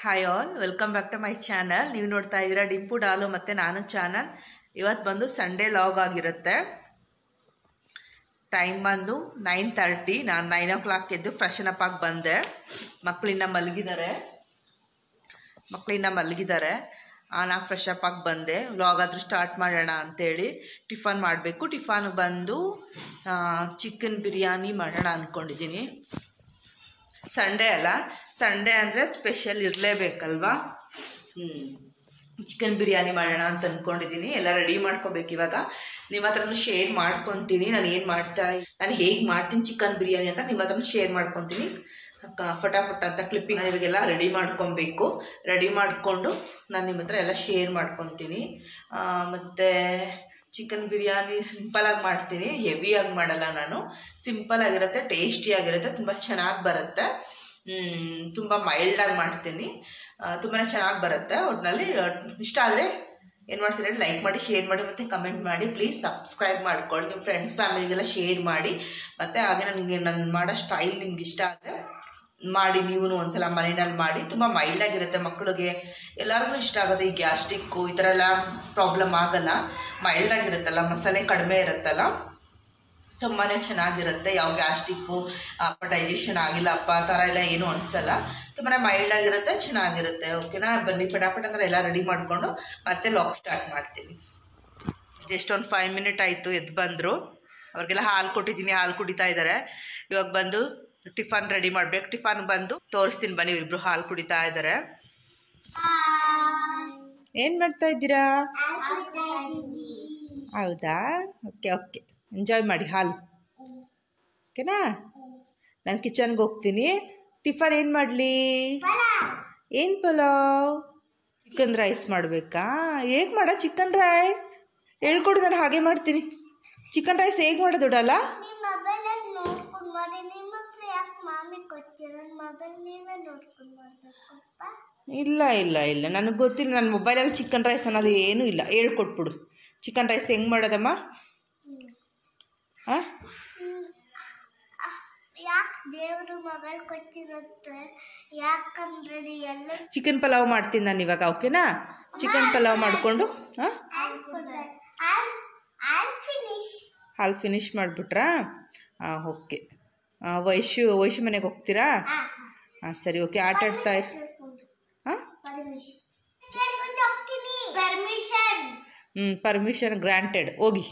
hi all welcome back to my channel ನೀವು ನೋಡ್ತಾ ಇದ್ದೀರಾ ಡಿಂಪು ಡಾಲು ಮತ್ತು ನಾನು ಚಾನಲ್ ಇವತ್ತು ಬಂದು ಸಂಡೇ ಲಾಗ್ ಆಗಿರುತ್ತೆ ಟೈಮ್ ಬಂದು ನೈನ್ ತರ್ಟಿ ನಾನು ನೈನ್ ಓ ಕ್ಲಾಕ್ ಎದ್ದು ಫ್ರೆಶನ್ ಅಪ್ ಆಗಿ ಬಂದೆ ಮಕ್ಕಳಿನ್ನ ಮಲಗಿದ್ದಾರೆ ಮಕ್ಕಳಿನ್ನ ಮಲಗಿದ್ದಾರೆ ನಾನು ಫ್ರೆಶ್ ಅಪ್ ಆಗಿ ಬಂದೆ ವ್ಲಾಗ್ ಆದರೂ ಸ್ಟಾರ್ಟ್ ಮಾಡೋಣ ಅಂತೇಳಿ ಟಿಫನ್ ಮಾಡಬೇಕು ಟಿಫನ್ ಬಂದು ಚಿಕನ್ ಬಿರಿಯಾನಿ ಮಾಡೋಣ ಅಂದ್ಕೊಂಡಿದ್ದೀನಿ ಸಂಡೇ ಅಲ್ಲ ಸಂಡೇ ಅಂದರೆ ಸ್ಪೆಷಲ್ ಇರಲೇಬೇಕಲ್ವಾ ಹ್ಞೂ ಚಿಕನ್ ಬಿರಿಯಾನಿ ಮಾಡೋಣ ಅಂತ ಅಂದ್ಕೊಂಡಿದ್ದೀನಿ ಎಲ್ಲ ರೆಡಿ ಮಾಡ್ಕೋಬೇಕು ಇವಾಗ ನಿಮ್ಮ ಹತ್ರನೂ ಶೇರ್ ಮಾಡ್ಕೊತೀನಿ ನಾನು ಏನು ಮಾಡ್ತಾ ನಾನು ಹೇಗೆ ಮಾಡ್ತೀನಿ ಚಿಕನ್ ಬಿರಿಯಾನಿ ಅಂತ ನಿಮ್ಮ ಹತ್ರನೂ ಶೇರ್ ಮಾಡ್ಕೊತೀನಿ ಕ- ಫಟಾಫಟ್ ಅಂತ ಕ್ಲಿಪ್ಪಿಂಗ್ ಇವಾಗೆಲ್ಲ ರೆಡಿ ಮಾಡ್ಕೊಬೇಕು ರೆಡಿ ಮಾಡಿಕೊಂಡು ನಾನು ನಿಮ್ಮ ಹತ್ರ ಎಲ್ಲ ಶೇರ್ ಮಾಡ್ಕೊತೀನಿ ಆ, ಮತ್ತೆ ಚಿಕನ್ ಬಿರಿಯಾನಿ ಸಿಂಪಲಾಗಿ ಮಾಡ್ತೀನಿ ಹೆವಿಯಾಗಿ ಮಾಡಲ್ಲ ನಾನು ಸಿಂಪಲ್ ಆಗಿರುತ್ತೆ ಟೇಸ್ಟಿ ಆಗಿರುತ್ತೆ ತುಂಬ ಚೆನ್ನಾಗಿ ಬರುತ್ತೆ ಮ್, ತುಂಬ ಮೈಲ್ಡಾಗಿ ಮಾಡ್ತೀನಿ ತುಂಬಾ ಚೆನ್ನಾಗಿ ಬರುತ್ತೆ ಒಟ್ಟಿನಲ್ಲಿ ಇಷ್ಟ ಆದರೆ ಏನು ಮಾಡ್ತೀನಿ ಲೈಕ್ ಮಾಡಿ ಶೇರ್ ಮಾಡಿ ಮತ್ತು ಕಮೆಂಟ್ ಮಾಡಿ ಪ್ಲೀಸ್ ಸಬ್ಸ್ಕ್ರೈಬ್ ಮಾಡ್ಕೊಳ್ಳಿ ನಿಮ್ಮ ಫ್ರೆಂಡ್ಸ್ ಫ್ಯಾಮಿಲಿಗೆಲ್ಲ ಶೇರ್ ಮಾಡಿ ಮತ್ತು ಹಾಗೆ ನನಗೆ ನಾನು ಮಾಡೋ ಸ್ಟೈಲ್ ನಿಮ್ಗೆ ಇಷ್ಟ ಆದರೆ ಮಾಡಿ ನೀವು ಒಂದ್ಸಲ ಮನೆಯಲ್ಲಿ ಮಾಡಿ ತುಂಬ ಮೈಲ್ಡ್ ಆಗಿರುತ್ತೆ ಮಕ್ಕಳಿಗೆ ಎಲ್ಲರಿಗೂ ಇಷ್ಟ ಆಗೋದು ಈ ಗ್ಯಾಸ್ಟ್ರಿಕ್ಕು ಈ ಥರ ಎಲ್ಲ ಪ್ರಾಬ್ಲಮ್ ಆಗಲ್ಲ ಮೈಲ್ಡ್ ಆಗಿರುತ್ತಲ್ಲ ಮಸಾಲೆ ಕಡಿಮೆ ಇರುತ್ತಲ್ಲ ತುಂಬಾ ಚೆನ್ನಾಗಿರುತ್ತೆ ಯಾವ ಗ್ಯಾಸ್ಟ್ರಿಕ್ಕು ಅಪ್ಪ ಡೈಜೆಷನ್ ಆಗಿಲ್ಲ ಅಪ್ಪ ಆ ಥರ ಎಲ್ಲ ಏನೂ ಅನಿಸಲ್ಲ ತುಂಬಾ ಮೈಲ್ಡ್ ಆಗಿರುತ್ತೆ ಚೆನ್ನಾಗಿರುತ್ತೆ ಓಕೆನಾ ಬನ್ನಿ ಪಟಾಪಟ್ ಅಂದ್ರೆ ಎಲ್ಲ ರೆಡಿ ಮಾಡಿಕೊಂಡು ಮತ್ತೆ ಲಾಕ್ ಸ್ಟಾರ್ಟ್ ಮಾಡ್ತೀನಿ ಜಸ್ಟ್ ಒಂದು ಫೈವ್ ಮಿನಿಟ್ ಆಯಿತು ಎದ್ದು ಬಂದರು ಅವ್ರಿಗೆಲ್ಲ ಹಾಲು ಕೊಟ್ಟಿದ್ದೀನಿ ಹಾಲು ಕುಡಿತಾ ಇದ್ದಾರೆ ಇವಾಗ ಬಂದು ಟಿಫನ್ ರೆಡಿ ಮಾಡ್ಬೇಕು ಟಿಫನ್ ಬಂದು ತೋರಿಸ್ತೀನಿ ಬನ್ನಿ ಇಬ್ರು ಹಾಲು ಕುಡಿತಾ ಇದ್ದಾರೆ ಏನು ಮಾಡ್ತಾ ಇದ್ದೀರಾ ಹೌದಾ ಓಕೆ ಓಕೆ ಎಂಜಾಯ್ ಮಾಡಿ ಹಾಲು ಓಕೆನಾ ನಾನು ಕಿಚನ್ಗೆ ಹೋಗ್ತೀನಿ ಟಿಫನ್ ಏನು ಮಾಡಲಿ ಏನು ಪಲಾವ್ ಚಿಕನ್ ರೈಸ್ ಮಾಡಬೇಕಾ ಹೇಗೆ ಮಾಡ ಚಿಕನ್ ರೈಸ್ ಹೇಳ್ಕೊಡು ನಾನು ಹಾಗೆ ಮಾಡ್ತೀನಿ ಚಿಕನ್ ರೈಸ್ ಹೇಗೆ ಮಾಡೋದು ದೊಡ್ಡಲ್ಲ ನಿಮ್ಮ ಮೊಬೈಲಲ್ಲಿ ನೋಡ್ಕೊಂಡು ಮಾಡಿ ನಿಮ್ಮ ಹತ್ರ ಯಾಕೆ ಮಾಮಿ ಕೊಡ್ತೀರ ಮೊಬೈಲ್ ನೀವೇ ನೋಡ್ಕೊಂಡು ಮಾಡ್ಬೇಕಪ್ಪ ಇಲ್ಲ ಇಲ್ಲ ಇಲ್ಲ ನನಗೆ ಗೊತ್ತಿಲ್ಲ ನನ್ನ ಮೊಬೈಲಲ್ಲಿ ಚಿಕನ್ ರೈಸ್ ಅನ್ನೋದು ಏನೂ ಇಲ್ಲ ಹೇಳ್ಕೊಟ್ಬಿಡು ಚಿಕನ್ ರೈಸ್ ಹೆಂಗೆ ಮಾಡೋದಮ್ಮ ಹಾಂ ಯಾಕೆ ದೇವರು ಮೊಬೈಲ್ ಕೊಟ್ಟಿರುತ್ತೆ ಯಾಕಂದ್ರೆ ನೀ ಎಲ್ಲ ಚಿಕನ್ ಪಲಾವ್ ಮಾಡ್ತೀನಿ ನಾನು ಇವಾಗ ಓಕೆನಾ ಚಿಕನ್ ಪಲಾವ್ ಮಾಡಿಕೊಂಡು ಹಾಂ ಫಿನಿಶ್ ಹಾಲು ಫಿನಿಶ್ ಮಾಡಿಬಿಟ್ರಾ ಹಾಂ ಓಕೆ ವೈಶು ವೈಶು ಮನೆಗೆ ಹೋಗ್ತೀರಾ ಹಾಂ ಸರಿ ಓಕೆ ಆಟ ಆಡ್ತಾ ಇರ್ ಹಾಂ ಪರ್ಮಿಷನ್ ಕೇಳ್ಕೊಂಡು ಹೋಗ್ತೀನಿ ಪರ್ಮಿಷನ್ ಹ್ಞೂ ಪರ್ಮಿಷನ್ ಗ್ರಾಂಟೆಡ್ ಹೋಗಿ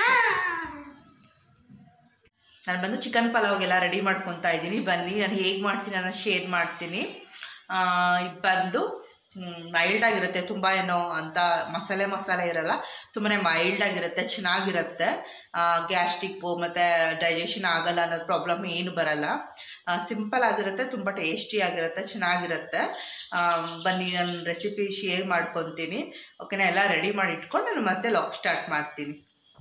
ನಾನು ಬಂದು ಚಿಕನ್ ಪಲಾವ್ಗೆಲ್ಲ ರೆಡಿ ಮಾಡ್ಕೊತಾ ಇದ್ದೀನಿ ಬನ್ನಿ ನಾನು ಹೇಗೆ ಮಾಡ್ತೀನಿ ನಾನು ಶೇರ್ ಮಾಡ್ತೀನಿ ಆ, ಇದು ಬಂದು ಮೈಲ್ಡ್ ಆಗಿರುತ್ತೆ ತುಂಬ ಏನೋ ಅಂತ ಮಸಾಲೆ ಮಸಾಲೆ ಇರಲ್ಲ ತುಂಬಾ ಮೈಲ್ಡ್ ಆಗಿರುತ್ತೆ ಚೆನ್ನಾಗಿರುತ್ತೆ ಗ್ಯಾಸ್ಟ್ರಿಕ್ಕು ಮತ್ತು ಡೈಜೆಷನ್ ಆಗಲ್ಲ ಅನ್ನೋದು ಪ್ರಾಬ್ಲಮ್ ಏನು ಬರಲ್ಲ ಸಿಂಪಲ್ ಆಗಿರುತ್ತೆ ತುಂಬ ಟೇಸ್ಟಿ ಆಗಿರುತ್ತೆ ಚೆನ್ನಾಗಿರುತ್ತೆ ಆ, ಬನ್ನಿ ನಾನು ರೆಸಿಪಿ ಶೇರ್ ಮಾಡ್ಕೊತೀನಿ ಓಕೆನಾ ಎಲ್ಲ ರೆಡಿ ಮಾಡಿ ಇಟ್ಕೊಂಡು ನಾನು ಮತ್ತೆ ಲಾಕ್ ಸ್ಟಾರ್ಟ್ ಮಾಡ್ತೀನಿ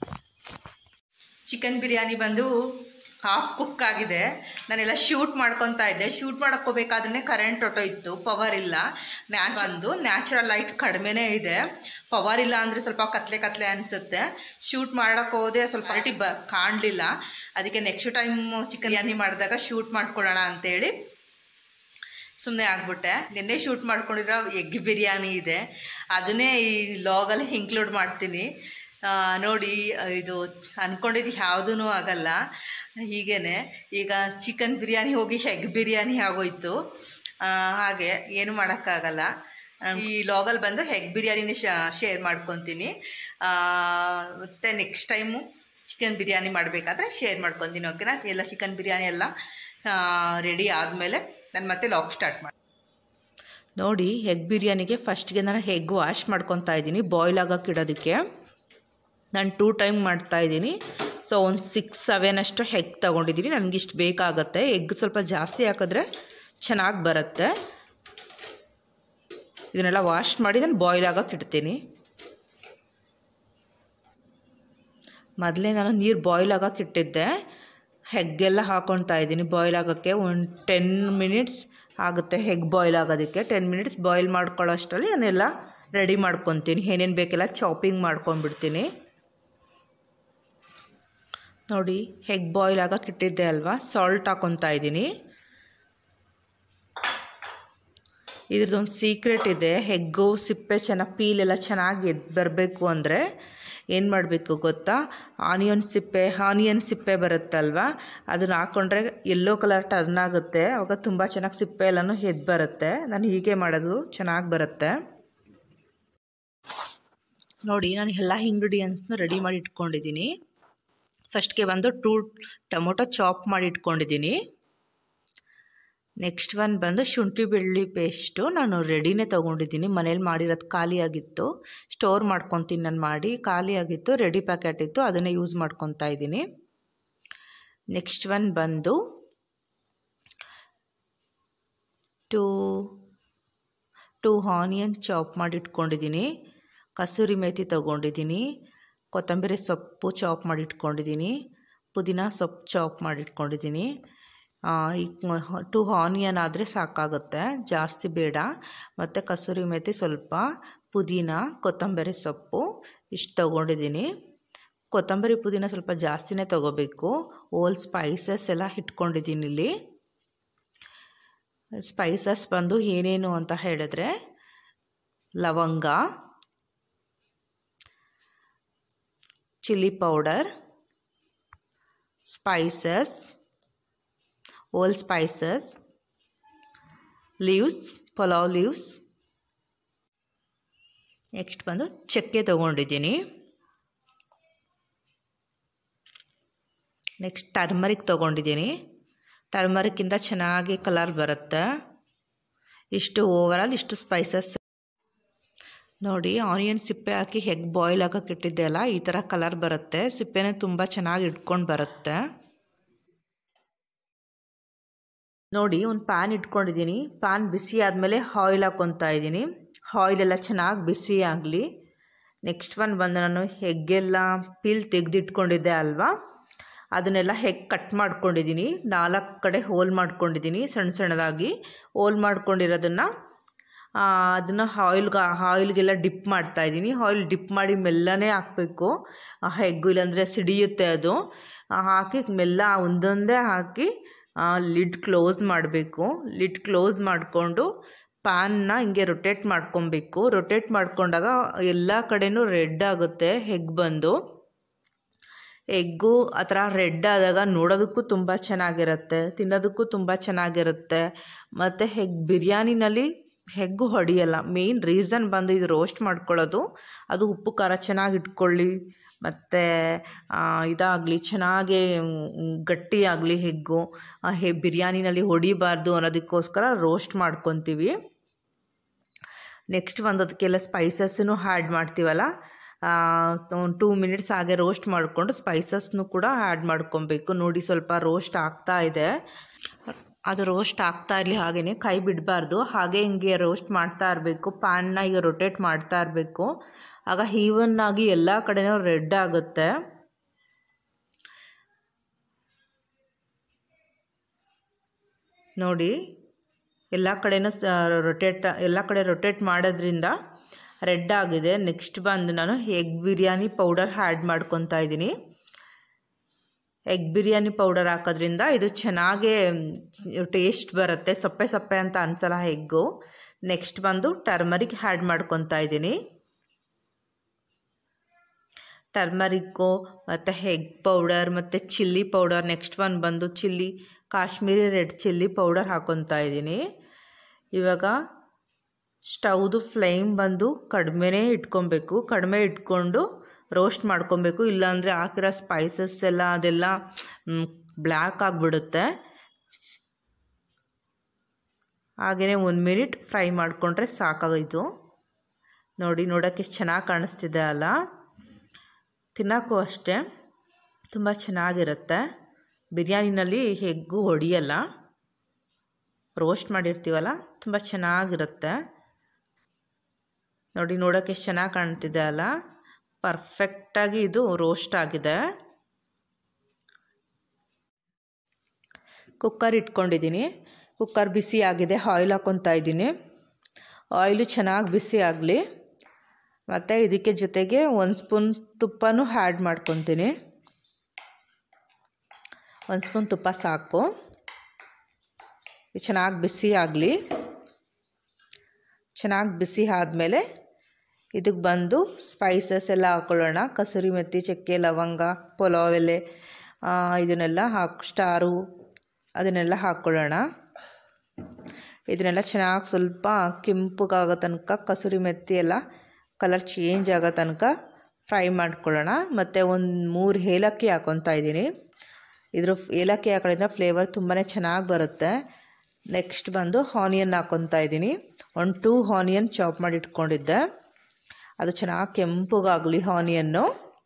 ಚಿಕನ್ ಬಿರಿಯಾನಿ ಬಂದು ಹಾಫ್ ಕುಕ್ ಆಗಿದೆ ನಾನೆಲ್ಲ ಶೂಟ್ ಮಾಡ್ಕೊತಾ ಇದ್ದೆ ಶೂಟ್ ಮಾಡೋಕ್ಕೋಬೇಕಾದ್ರೆ ಕರೆಂಟ್ ಹೊಟ್ಟೋಯ್ತು ಪವರ್ ಇಲ್ಲ ನ್ಯಾ ಬಂದು ನ್ಯಾಚುರಲ್ ಲೈಟ್ ಕಡಿಮೆನೇ ಇದೆ ಪವರ್ ಇಲ್ಲ ಅಂದರೆ ಸ್ವಲ್ಪ ಕತ್ಲೆ ಕತ್ಲೆ ಅನಿಸುತ್ತೆ ಶೂಟ್ ಮಾಡೋಕ್ಕೆ ಹೋದೆ ಸ್ವಲ್ಪ ಕ್ವಾಲಿಟಿ ಬ ಕಾಣಲಿಲ್ಲ ಅದಕ್ಕೆ ನೆಕ್ಸ್ಟ್ ಟೈಮ್ ಚಿಕನ್ ಬಿರಿಯಾನಿ ಮಾಡಿದಾಗ ಶೂಟ್ ಮಾಡ್ಕೊಳ್ಳೋಣ ಅಂತೇಳಿ ಸುಮ್ಮನೆ ಆಗ್ಬಿಟ್ಟೆ ನಿನ್ನೆ ಶೂಟ್ ಮಾಡ್ಕೊಂಡಿರೋ ಎಗ್ ಬಿರಿಯಾನಿ ಇದೆ ಅದನ್ನೇ ಈ ಲಾಗಲ್ಲಿ ಇನ್ಕ್ಲೂಡ್ ಮಾಡ್ತೀನಿ ಆ, ನೋಡಿ ಆ, ಇದು ಅಂದ್ಕೊಂಡಿದ್ದು ಯಾವುದೂ ಆಗಲ್ಲ ಹೀಗೇನೆ ಈಗ ಚಿಕನ್ ಬಿರಿಯಾನಿ ಹೋಗಿ ಎಗ್ ಬಿರಿಯಾನಿ ಆಗೋಯ್ತು ಆ, ಹಾಗೆ ಏನು ಮಾಡೋಕ್ಕಾಗಲ್ಲ ಆ, ಈ ಲಾಗಲ್ಲಿ ಬಂದು ಎಗ್ ಬಿರಿಯಾನಿನೇ ಶೇರ್ ಮಾಡ್ಕೊತೀನಿ ಆ, ಮತ್ತೆ ನೆಕ್ಸ್ಟ್ ಟೈಮು ಚಿಕನ್ ಬಿರಿಯಾನಿ ಮಾಡಬೇಕಾದ್ರೆ ಶೇರ್ ಮಾಡ್ಕೊತೀನಿ ಓಕೆನಾ ಎಲ್ಲ ಚಿಕನ್ ಬಿರಿಯಾನಿ ಎಲ್ಲ ರೆಡಿ ಆದಮೇಲೆ ನಾನು ಮತ್ತೆ ಲಾಕ್ ಸ್ಟಾರ್ಟ್ ಮಾಡಿ ನೋಡಿ ಎಗ್ ಬಿರಿಯಾನಿಗೆ ಫಸ್ಟ್ಗೆ ನಾನು ಎಗ್ ವಾಶ್ ಮಾಡ್ಕೊತಾ ಇದ್ದೀನಿ ಬಾಯ್ಲ್ ಆಗೋಕೆ ಇಡೋದಕ್ಕೆ ನಾನು ಟೂ ಟೈಮ್ ಮಾಡ್ತಾ ಇದ್ದೀನಿ ಸೊ ಒಂದು ಸಿಕ್ಸ್ ಸೆವೆನ್ ಅಷ್ಟು ಎಗ್ ತೊಗೊಂಡಿದ್ದೀನಿ ನನಗಿಷ್ಟು ಬೇಕಾಗತ್ತೆ ಎಗ್ ಸ್ವಲ್ಪ ಜಾಸ್ತಿ ಹಾಕಿದ್ರೆ ಚೆನ್ನಾಗಿ ಬರುತ್ತೆ ಇದನ್ನೆಲ್ಲ ವಾಶ್ ಮಾಡಿ ನಾನು ಬಾಯ್ಲ್ ಆಗೋಕೆ ಇಡ್ತೀನಿ ಮೊದಲೇ ನಾನು ನೀರು ಬಾಯ್ಲ್ ಆಗೋಕೆ ಇಟ್ಟಿದ್ದೆ ಹೆಗ್ಗೆಲ್ಲ ಹಾಕೊತಾ ಇದ್ದೀನಿ ಬಾಯ್ಲ್ ಆಗೋಕ್ಕೆ ಒಂದು ಟೆನ್ ಮಿನಿಟ್ಸ್ ಆಗುತ್ತೆ ಹೆಗ್ ಬಾಯ್ಲ್ ಆಗೋದಕ್ಕೆ ಟೆನ್ ಮಿನಿಟ್ಸ್ ಬಾಯ್ಲ್ ಮಾಡ್ಕೊಳ್ಳೋ ಅಷ್ಟರಲ್ಲಿ ನಾನೆಲ್ಲ ರೆಡಿ ಮಾಡ್ಕೊತೀನಿ ಏನೇನು ಬೇಕೆಲ್ಲ ಚಾಪಿಂಗ್ ಮಾಡ್ಕೊಂಡ್ಬಿಡ್ತೀನಿ ನೋಡಿ ಹೆಗ್ ಬಾಯ್ಲ್ ಆಗೋಕೆ ಇಟ್ಟಿದ್ದೆ ಅಲ್ವಾ ಸಾಲ್ಟ್ ಹಾಕೊತಾ ಇದ್ದೀನಿ ಇದ್ರದ್ದೊಂದು ಸೀಕ್ರೆಟ್ ಇದೆ ಹೆಗ್ಗು ಸಿಪ್ಪೆ ಚೆನ್ನಾಗಿ ಪೀಲೆಲ್ಲ ಚೆನ್ನಾಗಿ ಎದ್ದು ಬರಬೇಕು ಅಂದರೆ ಏನು ಮಾಡಬೇಕು ಗೊತ್ತಾ ಆನಿಯನ್ ಸಿಪ್ಪೆ ಆನಿಯನ್ ಸಿಪ್ಪೆ ಬರುತ್ತಲ್ವ ಅದನ್ನ ಹಾಕ್ಕೊಂಡ್ರೆ ಯೆಲ್ಲೋ ಕಲರ್ ಟರ್ನ್ ಆಗುತ್ತೆ ಅವಾಗ ತುಂಬ ಚೆನ್ನಾಗಿ ಸಿಪ್ಪೆ ಎಲ್ಲನೂ ಎದ್ದು ಬರುತ್ತೆ ನಾನು ಹೀಗೆ ಮಾಡೋದು ಚೆನ್ನಾಗಿ ಬರುತ್ತೆ ನೋಡಿ ನಾನು ಎಲ್ಲ ಇಂಗ್ರೀಡಿಯೆಂಟ್ಸ್ನ ರೆಡಿ ಮಾಡಿ ಇಟ್ಕೊಂಡಿದ್ದೀನಿ ಫಸ್ಟ್ಗೆ ಬಂದು ಟೂ ಟೊಮೊಟೊ ಚಾಪ್ ಮಾಡಿ ಇಟ್ಕೊಂಡಿದ್ದೀನಿ ನೆಕ್ಸ್ಟ್ ಒನ್ ಬಂದು ಶುಂಠಿ ಬೆಳ್ಳುಳ್ಳಿ ಪೇಸ್ಟು ನಾನು ರೆಡಿನೇ ತೊಗೊಂಡಿದ್ದೀನಿ ಮನೇಲಿ ಮಾಡಿರೋದು ಖಾಲಿಯಾಗಿತ್ತು ಸ್ಟೋರ್ ಮಾಡ್ಕೊತೀನಿ ನಾನು ಮಾಡಿ ಖಾಲಿಯಾಗಿತ್ತು ರೆಡಿ ಪ್ಯಾಕೆಟ್ ಇತ್ತು ಅದನ್ನೇ ಯೂಸ್ ಮಾಡ್ಕೊತಾ ಇದ್ದೀನಿ ನೆಕ್ಸ್ಟ್ ಒನ್ ಬಂದು ಟೂ ಟೂ ಆನಿಯನ್ ಚಾಪ್ ಮಾಡಿ ಇಟ್ಕೊಂಡಿದ್ದೀನಿ ಕಸೂರಿ ಮೇಥಿ ತೊಗೊಂಡಿದ್ದೀನಿ ಕೊತ್ತಂಬರಿ ಸೊಪ್ಪು ಚಾಪ್ ಮಾಡಿ ಇಟ್ಕೊಂಡಿದ್ದೀನಿ ಪುದೀನ ಸೊಪ್ಪು ಚಾಪ್ ಮಾಡಿ ಇಟ್ಕೊಂಡಿದ್ದೀನಿ ಈಗ ಟು ಆನಿಯನ್ ಆದರೆ ಸಾಕಾಗುತ್ತೆ ಜಾಸ್ತಿ ಬೇಡ ಮತ್ತು ಕಸೂರಿ ಮೇಥಿ ಸ್ವಲ್ಪ ಪುದೀನ ಕೊತ್ತಂಬರಿ ಸೊಪ್ಪು ಇಷ್ಟು ತೊಗೊಂಡಿದ್ದೀನಿ ಕೊತ್ತಂಬರಿ ಪುದೀನ ಸ್ವಲ್ಪ ಜಾಸ್ತಿನೇ ತೊಗೋಬೇಕು ಓಲ್ ಸ್ಪೈಸಸ್ ಎಲ್ಲ ಇಟ್ಕೊಂಡಿದ್ದೀನಿ ಇಲ್ಲಿ ಸ್ಪೈಸಸ್ ಬಂದು ಏನೇನು ಅಂತ ಹೇಳಿದ್ರೆ ಲವಂಗ chilli powder spices whole spices leaves pulao leaves next ಬಂದು ಚಕ್ಕೆ ತೊಗೊಂಡಿದ್ದೀನಿ ನೆಕ್ಸ್ಟ್ ಟರ್ಮರಿಕ್ ತೊಗೊಂಡಿದ್ದೀನಿ ಟರ್ಮರಿಕ್ಕಿಂತ ಚೆನ್ನಾಗಿ ಕಲರ್ ಬರುತ್ತೆ ಇಷ್ಟು ಓವರಾಲ್ ಇಷ್ಟು ಸ್ಪೈಸಸ್ ನೋಡಿ ಆನಿಯನ್ ಸಿಪ್ಪೆ ಹಾಕಿ ಹೆಗ್ ಬಾಯ್ಲ್ ಹಾಕಕ್ಕೆ ಇಟ್ಟಿದ್ದೆ ಅಲ್ಲ ಈ ಥರ ಕಲರ್ ಬರುತ್ತೆ ಸಿಪ್ಪೆನೇ ತುಂಬ ಚೆನ್ನಾಗಿ ಇಟ್ಕೊಂಡು ಬರುತ್ತೆ ನೋಡಿ ಒಂದು ಪ್ಯಾನ್ ಇಟ್ಕೊಂಡಿದ್ದೀನಿ ಪ್ಯಾನ್ ಬಿಸಿ ಆದಮೇಲೆ ಆಯಿಲ್ ಹಾಕ್ಕೊತಾ ಇದ್ದೀನಿ ಆಯಿಲ್ ಎಲ್ಲ ಚೆನ್ನಾಗಿ ಬಿಸಿ ಆಗಲಿ ನೆಕ್ಸ್ಟ್ ಒನ್ ಬಂದು ನಾನು ಹೆಗ್ಗೆಲ್ಲ ಪೀಲ್ ತೆಗೆದಿಟ್ಕೊಂಡಿದ್ದೆ ಅಲ್ವಾ ಅದನ್ನೆಲ್ಲ ಹೆಗ್ ಕಟ್ ಮಾಡ್ಕೊಂಡಿದ್ದೀನಿ ನಾಲ್ಕು ಕಡೆ ಹೋಲ್ ಮಾಡ್ಕೊಂಡಿದ್ದೀನಿ ಸಣ್ಣ ಸಣ್ಣದಾಗಿ ಹೋಲ್ ಮಾಡ್ಕೊಂಡಿರೋದನ್ನು ಅದನ್ನು ಆಯಿಲ್ಗೆ ಆಯಿಲ್ಗೆಲ್ಲ ಡಿಪ್ ಮಾಡ್ತಾ ಇದ್ದೀನಿ ಆಯಿಲ್ ಡಿಪ್ ಮಾಡಿ ಮೆಲ್ಲನೆ ಹಾಕಬೇಕು ಹೆಗ್ಗು ಇಲ್ಲಾಂದರೆ ಸಿಡಿಯುತ್ತೆ ಅದು ಹಾಕಿ ಮೆಲ್ಲ ಒಂದೊಂದೇ ಹಾಕಿ ಲಿಡ್ ಕ್ಲೋಸ್ ಮಾಡಬೇಕು ಲಿಡ್ ಕ್ಲೋಸ್ ಮಾಡಿಕೊಂಡು ಪ್ಯಾನ್ನ ಹಿಂಗೆ ರೊಟೇಟ್ ಮಾಡ್ಕೊಬೇಕು ರೊಟೇಟ್ ಮಾಡ್ಕೊಂಡಾಗ ಎಲ್ಲ ಕಡೆನೂ ರೆಡ್ ಆಗುತ್ತೆ ಹೆಗ್ ಬಂದು ಎಗ್ಗು ಆ ಥರ ರೆಡ್ ಆದಾಗ ನೋಡೋದಕ್ಕೂ ತುಂಬ ಚೆನ್ನಾಗಿರುತ್ತೆ ತಿನ್ನೋದಕ್ಕೂ ತುಂಬ ಚೆನ್ನಾಗಿರುತ್ತೆ ಮತ್ತು ಹೆಗ್ ಬಿರಿಯಾನಿನಲ್ಲಿ ಹೆಗ್ಗು ಹೊಡೆಯಲ್ಲ ಮೇಯ್ನ್ ರೀಸನ್ ಬಂದು ಇದು ರೋಸ್ಟ್ ಮಾಡ್ಕೊಳ್ಳೋದು ಅದು ಉಪ್ಪು ಖಾರ ಚೆನ್ನಾಗಿ ಇಟ್ಕೊಳ್ಳಿ ಮತ್ತು ಇದಾಗಲಿ ಚೆನ್ನಾಗಿ ಗಟ್ಟಿಯಾಗಲಿ ಹೆಗ್ಗು ಹೆ ಬಿರಿಯಾನಿನಲ್ಲಿ ಹೊಡಿಬಾರ್ದು ಅನ್ನೋದಕ್ಕೋಸ್ಕರ ರೋಸ್ಟ್ ಮಾಡ್ಕೊತೀವಿ ನೆಕ್ಸ್ಟ್ ಒಂದು ಅದಕ್ಕೆಲ್ಲ ಸ್ಪೈಸಸ್ಸನ್ನು ಆ್ಯಡ್ ಮಾಡ್ತೀವಲ್ಲ ಒಂದು ಟೂ ಮಿನಿಟ್ಸ್ ಹಾಗೆ ರೋಸ್ಟ್ ಮಾಡಿಕೊಂಡು ಸ್ಪೈಸಸ್ನು ಕೂಡ ಆ್ಯಡ್ ಮಾಡ್ಕೊಬೇಕು ನೋಡಿ ಸ್ವಲ್ಪ ರೋಸ್ಟ್ ಆಗ್ತಾ ಇದೆ ಅದು ರೋಸ್ಟ್ ಆಗ್ತಾ ಇರಲಿ ಹಾಗೆಯೇ ಕೈ ಬಿಡಬಾರ್ದು ಹಾಗೆ ಹಿಂಗೆ ರೋಸ್ಟ್ ಮಾಡ್ತಾ ಇರಬೇಕು ಪ್ಯಾನ್ನ ಈಗ ರೊಟೇಟ್ ಮಾಡ್ತಾ ಇರಬೇಕು ಆಗ ಈವನ್ ಆಗಿ ಎಲ್ಲ ಕಡೆನೂ ರೆಡ್ ಆಗುತ್ತೆ ನೋಡಿ ಎಲ್ಲ ಕಡೆನೂ ರೊಟೇಟ್ ಎಲ್ಲ ಕಡೆ ರೊಟೇಟ್ ಮಾಡೋದ್ರಿಂದ ರೆಡ್ ಆಗಿದೆ ನೆಕ್ಸ್ಟ್ ಬಂದು ನಾನು ಎಗ್ ಬಿರಿಯಾನಿ ಪೌಡರ್ ಆ್ಯಡ್ ಮಾಡ್ಕೊತಾ ಇದ್ದೀನಿ ಎಗ್ ಬಿರಿಯಾನಿ ಪೌಡರ್ ಹಾಕೋದ್ರಿಂದ ಇದು ಚೆನ್ನಾಗೇ ಟೇಸ್ಟ್ ಬರುತ್ತೆ ಸಪ್ಪೆ ಸಪ್ಪೆ ಅಂತ ಅನ್ಸಲ್ಲ ಎಗ್ಗು ನೆಕ್ಸ್ಟ್ ಬಂದು ಟರ್ಮರಿಕ್ ಆ್ಯಡ್ ಮಾಡ್ಕೊತಾ ಇದ್ದೀನಿ ಟರ್ಮರಿಕ್ಕು ಮತ್ತು ಎಗ್ ಪೌಡರ್ ಮತ್ತು ಚಿಲ್ಲಿ ಪೌಡರ್ ನೆಕ್ಸ್ಟ್ ಒನ್ ಬಂದು chilli Kashmiri red chilli powder ಹಾಕ್ಕೊತಾ ಇದ್ದೀನಿ ಇವಾಗ ಸ್ಟವ್ದು ಫ್ಲೇಮ್ ಬಂದು ಕಡಿಮೆನೇ ಇಟ್ಕೊಬೇಕು ಕಡಿಮೆ ಇಟ್ಕೊಂಡು ರೋಸ್ಟ್ ಮಾಡ್ಕೊಬೇಕು ಇಲ್ಲಾಂದರೆ ಹಾಕಿರೋ ಸ್ಪೈಸಸ್ ಎಲ್ಲ ಅದೆಲ್ಲ ಬ್ಲ್ಯಾಕ್ ಆಗಿಬಿಡುತ್ತೆ ಹಾಗೆಯೇ ಒಂದು ಮಿನಿಟ್ ಫ್ರೈ ಮಾಡಿಕೊಂಡ್ರೆ ಸಾಕಾಗೋಯ್ತು ನೋಡಿ ನೋಡೋಕ್ಕೆ ಎಷ್ಟು ಚೆನ್ನಾಗಿ ಕಾಣಿಸ್ತಿದೆ ಅಲ್ಲ ತಿನ್ನೋಕ್ಕೂ ಅಷ್ಟೇ ತುಂಬ ಚೆನ್ನಾಗಿರುತ್ತೆ ಬಿರಿಯಾನಿನಲ್ಲಿ ಹೆಗ್ಗು ಹೊಡಿಯಲ್ಲ ರೋಸ್ಟ್ ಮಾಡಿರ್ತೀವಲ್ಲ ತುಂಬ ಚೆನ್ನಾಗಿರುತ್ತೆ ನೋಡಿ ನೋಡೋಕ್ಕೆ ಎಷ್ಟು ಚೆನ್ನಾಗಿ ಕಾಣ್ತಿದೆ ಅಲ್ಲ ಪರ್ಫೆಕ್ಟಾಗಿ ಇದು ರೋಸ್ಟ್ ಆಗಿದೆ ಕುಕ್ಕರ್ ಇಟ್ಕೊಂಡಿದ್ದೀನಿ ಕುಕ್ಕರ್ ಬಿಸಿ ಆಗಿದೆ ಆಯಿಲ್ ಹಾಕ್ಕೊತಾ ಇದ್ದೀನಿ ಆಯಿಲು ಚೆನ್ನಾಗಿ ಬಿಸಿ ಆಗಲಿ ಮತ್ತು ಇದಕ್ಕೆ ಜೊತೆಗೆ ಒಂದು ಸ್ಪೂನ್ ತುಪ್ಪನೂ ಆ್ಯಡ್ ಮಾಡ್ಕೊತೀನಿ ಒಂದು ಸ್ಪೂನ್ ತುಪ್ಪ ಸಾಕು ಚೆನ್ನಾಗಿ ಬಿಸಿ ಆಗಲಿ ಚೆನ್ನಾಗಿ ಬಿಸಿ ಆದಮೇಲೆ ಇದಕ್ಕೆ ಬಂದು ಸ್ಪೈಸಸ್ ಎಲ್ಲ ಹಾಕ್ಕೊಳ್ಳೋಣ ಕಸೂರಿ ಮೆಥಿ ಚಕ್ಕೆ ಲವಂಗ ಪಲಾವ್ ಎಲೆ ಆ, ಇದನ್ನೆಲ್ಲ ಹಾಕಿ ಸ್ಟಾರು ಅದನ್ನೆಲ್ಲ ಹಾಕ್ಕೊಳ್ಳೋಣ ಇದನ್ನೆಲ್ಲ ಚೆನ್ನಾಗಿ ಸ್ವಲ್ಪ ಕೆಂಪಗಾಗೋ ತನಕ ಕಸೂರಿ ಮೆಥಿ ಎಲ್ಲ ಕಲರ್ ಚೇಂಜ್ ಆಗೋ ತನಕ ಫ್ರೈ ಮಾಡ್ಕೊಳ್ಳೋಣ ಮತ್ತು ಒಂದು ಮೂರು ಏಲಕ್ಕಿ ಹಾಕ್ಕೊತಾ ಇದ್ದೀನಿ ಇದ್ರ ಏಲಕ್ಕಿ ಹಾಕೋದ್ರಿಂದ ಫ್ಲೇವರ್ ತುಂಬಾ ಚೆನ್ನಾಗಿ ಬರುತ್ತೆ ನೆಕ್ಸ್ಟ್ ಬಂದು ಆನಿಯನ್ ಹಾಕ್ಕೊತಾ ಇದ್ದೀನಿ ಒಂದು ಟೂ ಆನಿಯನ್ ಚಾಪ್ ಮಾಡಿ ಇಟ್ಕೊಂಡಿದ್ದೆ ಅದು ಚೆನ್ನಾಗಿ ಕೆಂಪಗಾಗಲಿ ಆನಿಯನ್ನು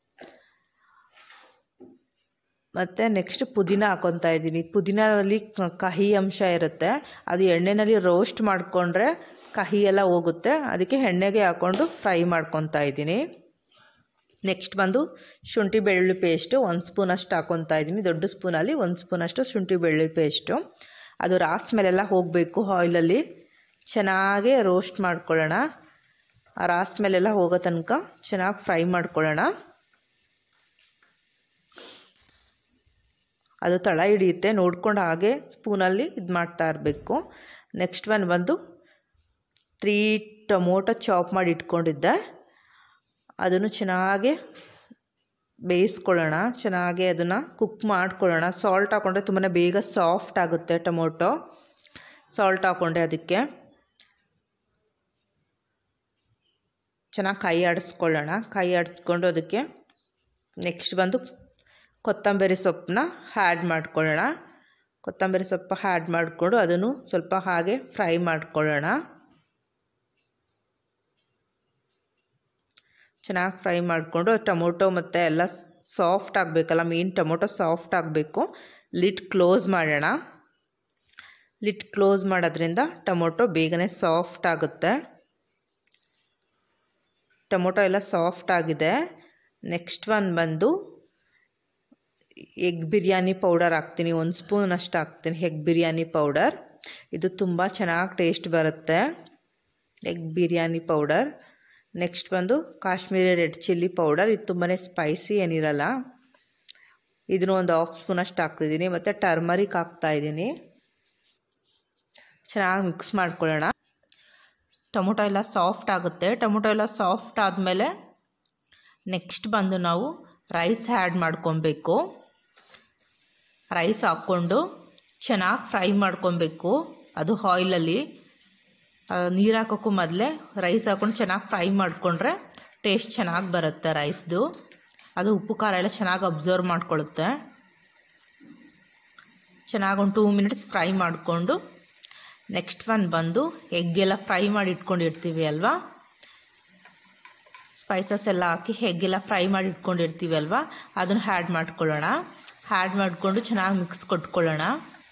ಮತ್ತು ನೆಕ್ಸ್ಟ್ ಪುದೀನ ಹಾಕ್ಕೊತಾ ಇದ್ದೀನಿ ಪುದೀನಲ್ಲಿ ಕ- ಕಹಿ ಅಂಶ ಇರುತ್ತೆ ಅದು ಎಣ್ಣೆಯಲ್ಲಿ ರೋಸ್ಟ್ ಮಾಡಿಕೊಂಡ್ರೆ ಕಹಿ ಎಲ್ಲ ಹೋಗುತ್ತೆ ಅದಕ್ಕೆ ಎಣ್ಣೆಗೆ ಹಾಕ್ಕೊಂಡು ಫ್ರೈ ಮಾಡ್ಕೊತಾ ಇದ್ದೀನಿ ನೆಕ್ಸ್ಟ್ ಬಂದು ಶುಂಠಿ ಬೆಳ್ಳುಳ್ಳಿ ಪೇಸ್ಟು ಒಂದು ಸ್ಪೂನಷ್ಟು ಹಾಕ್ಕೊತಾ ಇದ್ದೀನಿ ದೊಡ್ಡ ಸ್ಪೂನಲ್ಲಿ ಒಂದು ಸ್ಪೂನಷ್ಟು ಶುಂಠಿ ಬೆಳ್ಳುಳ್ಳಿ ಪೇಸ್ಟು ಅದು ರಾಸ್ ಮೇಲೆಲ್ಲ ಹೋಗಬೇಕು ಆಯಿಲಲ್ಲಿ ಚೆನ್ನಾಗಿ ರೋಸ್ಟ್ ಮಾಡ್ಕೊಳ್ಳೋಣ ಆ ರಾಸ್ ಮೇಲೆಲ್ಲ ಹೋಗೋ ತನಕ ಚೆನ್ನಾಗಿ ಫ್ರೈ ಮಾಡ್ಕೊಳ್ಳೋಣ ಅದು ತಳ ಹಿಡಿಯುತ್ತೆ ನೋಡ್ಕೊಂಡು ಹಾಗೆ ಸ್ಪೂನಲ್ಲಿ ಇದು ಮಾಡ್ತಾ ಇರಬೇಕು ನೆಕ್ಸ್ಟ್ ಒನ್ ಬಂದು ತ್ರೀ ಟೊಮೊಟೊ ಚಾಪ್ ಮಾಡಿ ಇಟ್ಕೊಂಡಿದ್ದೆ ಅದನ್ನು ಚೆನ್ನಾಗಿ ಬೇಯಿಸ್ಕೊಳ್ಳೋಣ ಚೆನ್ನಾಗಿ ಅದನ್ನು ಕುಕ್ ಮಾಡ್ಕೊಳ್ಳೋಣ ಸಾಲ್ಟ್ ಹಾಕ್ಕೊಂಡ್ರೆ ತುಂಬಾ ಬೇಗ ಸಾಫ್ಟ್ ಆಗುತ್ತೆ ಟೊಮೊಟೊ ಸಾಲ್ಟ್ ಹಾಕ್ಕೊಂಡೆ ಅದಕ್ಕೆ ಚೆನ್ನಾಗಿ ಕೈ ಆಡಿಸ್ಕೊಳ್ಳೋಣ ಕೈ ಆಡಿಸ್ಕೊಂಡು ಅದಕ್ಕೆ ನೆಕ್ಸ್ಟ್ ಬಂದು ಕೊತ್ತಂಬರಿ ಸೊಪ್ಪನ್ನ ಆ್ಯಡ್ ಮಾಡ್ಕೊಳ್ಳೋಣ ಕೊತ್ತಂಬರಿ ಸೊಪ್ಪು ಆ್ಯಡ್ ಮಾಡಿಕೊಂಡು ಅದನ್ನು ಸ್ವಲ್ಪ ಹಾಗೆ ಫ್ರೈ ಮಾಡ್ಕೊಳ್ಳೋಣ ಚೆನ್ನಾಗಿ ಫ್ರೈ ಮಾಡಿಕೊಂಡು ಟೊಮೊಟೊ ಮತ್ತು ಎಲ್ಲ ಸಾಫ್ಟ್ ಆಗಬೇಕಲ್ಲ ಮೇನ್ ಟೊಮೊಟೊ ಸಾಫ್ಟ್ ಆಗಬೇಕು ಲಿಡ್ ಕ್ಲೋಸ್ ಮಾಡೋಣ ಲಿಡ್ ಕ್ಲೋಸ್ ಮಾಡೋದ್ರಿಂದ ಟೊಮೊಟೊ ಬೇಗನೆ ಸಾಫ್ಟ್ ಆಗುತ್ತೆ ಟೊಮೊಟೊ ಎಲ್ಲ ಸಾಫ್ಟ್ ಆಗಿದೆ ನೆಕ್ಸ್ಟ್ ಒನ್ ಬಂದು ಎಗ್ ಬಿರಿಯಾನಿ ಪೌಡರ್ ಹಾಕ್ತೀನಿ ಒಂದು ಸ್ಪೂನ್ ಅಷ್ಟು ಹಾಕ್ತೀನಿ ಎಗ್ ಬಿರಿಯಾನಿ ಪೌಡರ್ ಇದು ತುಂಬ ಚೆನ್ನಾಗಿ ಟೇಸ್ಟ್ ಬರುತ್ತೆ ಎಗ್ ಬಿರಿಯಾನಿ ಪೌಡರ್ ನೆಕ್ಸ್ಟ್ ಬಂದು ಕಾಶ್ಮೀರಿ ರೆಡ್ ಚಿಲ್ಲಿ ಪೌಡರ್ ಇದು ತುಂಬಾ ಸ್ಪೈಸಿ ಏನಿರಲ್ಲ ಇದನ್ನು ಒಂದು ಹಾಫ್ ಸ್ಪೂನ್ ಅಷ್ಟು ಹಾಕ್ತಿದ್ದೀನಿ ಮತ್ತು ಟರ್ಮರಿಕ್ ಹಾಕ್ತಾಯಿದ್ದೀನಿ ಚೆನ್ನಾಗಿ ಮಿಕ್ಸ್ ಮಾಡ್ಕೊಳ್ಳೋಣ ಟೊಮೊಟೊ ಎಲ್ಲ ಸಾಫ್ಟ್ ಆಗುತ್ತೆ ಟೊಮೊಟೊ ಎಲ್ಲ ಸಾಫ್ಟ್ ಆದಮೇಲೆ ನೆಕ್ಸ್ಟ್ ಬಂದು ನಾವು ರೈಸ್ ಆ್ಯಡ್ ಮಾಡ್ಕೊಬೇಕು ರೈಸ್ ಹಾಕ್ಕೊಂಡು ಚೆನ್ನಾಗಿ ಫ್ರೈ ಮಾಡ್ಕೊಬೇಕು ಅದು ಆಯಿಲಲ್ಲಿ ನೀರು ಹಾಕೋಕ್ಕೂ ಮೊದಲೇ ರೈಸ್ ಹಾಕ್ಕೊಂಡು ಚೆನ್ನಾಗಿ ಫ್ರೈ ಮಾಡಿಕೊಂಡ್ರೆ ಟೇಸ್ಟ್ ಚೆನ್ನಾಗಿ ಬರುತ್ತೆ ರೈಸ್ದು ಅದು ಉಪ್ಪು ಖಾರ ಎಲ್ಲ ಚೆನ್ನಾಗಿ ಅಬ್ಸರ್ವ್ ಮಾಡ್ಕೊಳ್ಳುತ್ತೆ ಚೆನ್ನಾಗಿ ಒಂದು ಟೂ ಮಿನಿಟ್ಸ್ ಫ್ರೈ ಮಾಡಿಕೊಂಡು ನೆಕ್ಸ್ಟ್ ಒನ್ ಬಂದು ಎಗ್ ಎಲ್ಲ ಫ್ರೈ ಮಾಡಿ ಇಟ್ಕೊಂಡಿರ್ತೀವಿ ಅಲ್ವಾ ಸ್ಪೈಸಸ್ ಎಲ್ಲ ಹಾಕಿ ಎಗ್ಗೆಲ್ಲ ಫ್ರೈ ಮಾಡಿ ಇಟ್ಕೊಂಡಿರ್ತೀವಿ ಅಲ್ವಾ ಅದನ್ನು ಹ್ಯಾಡ್ ಮಾಡ್ಕೊಳ್ಳೋಣ ಹ್ಯಾಡ್ ಮಾಡಿಕೊಂಡು ಚೆನ್ನಾಗಿ ಮಿಕ್ಸ್ ಕೊಟ್ಕೊಳ್ಳೋಣ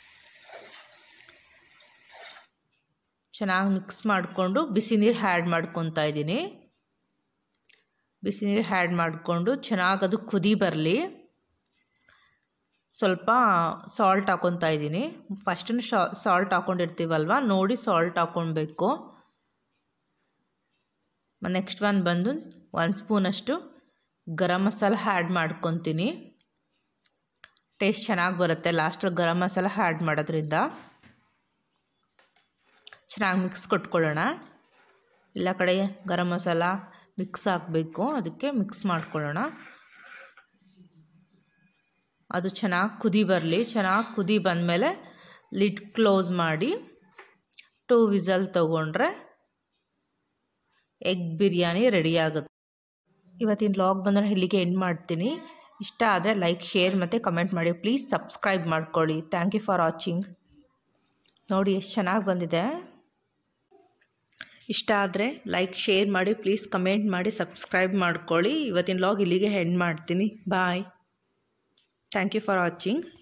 ಚೆನ್ನಾಗಿ ಮಿಕ್ಸ್ ಮಾಡಿಕೊಂಡು ಬಿಸಿ ನೀರು ಹ್ಯಾಡ್ ಮಾಡ್ಕೊತಾ ಇದ್ದೀನಿ ಬಿಸಿ ನೀರು ಹ್ಯಾಡ್ ಮಾಡಿಕೊಂಡು ಚೆನ್ನಾಗಿ ಅದು ಕುದಿ ಬರಲಿ ಸ್ವಲ್ಪ ಸಾಲ್ಟ್ ಹಾಕ್ಕೊತಾ ಇದ್ದೀನಿ ಫಸ್ಟು ಶಾ ಸಾಲ್ಟ್ ಹಾಕ್ಕೊಂಡಿರ್ತೀವಲ್ವ ನೋಡಿ ಸಾಲ್ಟ್ ಹಾಕ್ಕೊಳ್ಬೇಕು ನೆಕ್ಸ್ಟ್ ಒನ್ ಬಂದು ಒಂದು ಸ್ಪೂನಷ್ಟು ಗರಂ ಮಸಾಲ ಆ್ಯಡ್ ಮಾಡ್ಕೊತೀನಿ ಟೇಸ್ಟ್ ಚೆನ್ನಾಗಿ ಬರುತ್ತೆ ಲಾಸ್ಟಲ್ಲಿ ಗರಂ ಮಸಾಲ ಆ್ಯಡ್ ಮಾಡೋದ್ರಿಂದ ಚೆನ್ನಾಗಿ ಮಿಕ್ಸ್ ಕೊಟ್ಕೊಳ್ಳೋಣ ಎಲ್ಲ ಕಡೆ ಗರಂ ಮಸಾಲ ಮಿಕ್ಸ್ ಆಗಬೇಕು ಅದಕ್ಕೆ ಮಿಕ್ಸ್ ಮಾಡ್ಕೊಳ್ಳೋಣ ಅದು ಚೆನ್ನಾಗಿ ಕುದಿ ಬರಲಿ ಚೆನ್ನಾಗಿ ಕುದಿ ಬಂದಮೇಲೆ ಲಿಡ್ ಕ್ಲೋಸ್ ಮಾಡಿ ಟೂ ವಿಸಲ್ ತೊಗೊಂಡ್ರೆ ಎಗ್ ಬಿರಿಯಾನಿ ರೆಡಿ ಆಗುತ್ತೆ ಇವತ್ತಿನ ಲಾಗ್ ಬಂದರೆ ಇಲ್ಲಿಗೆ ಎಂಡ್ ಮಾಡ್ತೀನಿ ಇಷ್ಟ ಆದರೆ ಲೈಕ್ ಶೇರ್ ಮತ್ತು ಕಮೆಂಟ್ ಮಾಡಿ ಪ್ಲೀಸ್ ಸಬ್ಸ್ಕ್ರೈಬ್ ಮಾಡ್ಕೊಳ್ಳಿ ಥ್ಯಾಂಕ್ ಯು ಫಾರ್ ವಾಚಿಂಗ್ ನೋಡಿ ಎಷ್ಟು ಚೆನ್ನಾಗಿ ಬಂದಿದೆ ಇಷ್ಟ ಆದರೆ ಲೈಕ್ ಶೇರ್ ಮಾಡಿ ಪ್ಲೀಸ್ ಕಮೆಂಟ್ ಮಾಡಿ ಸಬ್ಸ್ಕ್ರೈಬ್ ಮಾಡ್ಕೊಳ್ಳಿ ಇವತ್ತಿನ ಲಾಗ್ ಇಲ್ಲಿಗೆ ಎಂಡ್ ಮಾಡ್ತೀನಿ bye thank you for watching